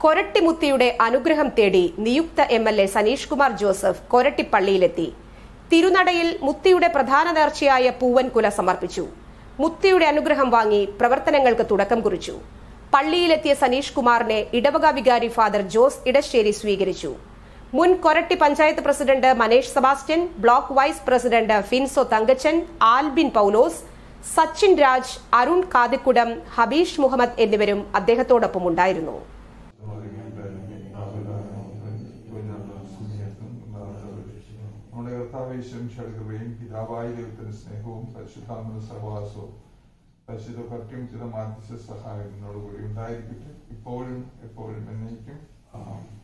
കൊരട്ടിമുത്തിയുടെ അനുഗ്രഹം തേടി നിയുക്ത M L A Saneesh Kumar Joseph കൊരട്ടിപ്പള്ളിയിലെത്തി തിരുനടയിൽ മുത്തിയുടെ പ്രധാന നേർച്ചയായ പൂവൻകുല സമർപ്പിച്ചു മുത്തിയുടെ അനുഗ്രഹം വാങ്ങി പ്രവർത്തനങ്ങൾക്ക് തുടക്കം കുറിച്ചു പള്ളിയിലെത്തിയ സനീഷ് കുമാറിനെ ഇടവക വികാരി ഫാദർ ജോസ് ഇടശ്ശേരി സ്വീകരിച്ചു മുൻ Koratty panchayat president Manesh Sebastian block vice president Finso Thankachan Albin Paulose Sachin Raj Arun Kathikudam Habeesh Muhammad എന്നിവരും അദ്ദേഹത്തോടൊപ്പം ഉണ്ടായിരുന്നു നമ്മുടെ കർത്താവേശ്വരം ഷടുകയും പിതാവായ ദൈവത്തിന്റെ സ്നേഹവും പരിശുദ്ധാത്മന സഹവാസവും പരിശുദ്ധ പറ്റും ചില മാധ്യസ്ഥ സഹായം എന്നോടുകൂടി ഉണ്ടായിരിക്കട്ടെ ഇപ്പോഴും എപ്പോഴും എന്നേക്കും ആമേൻ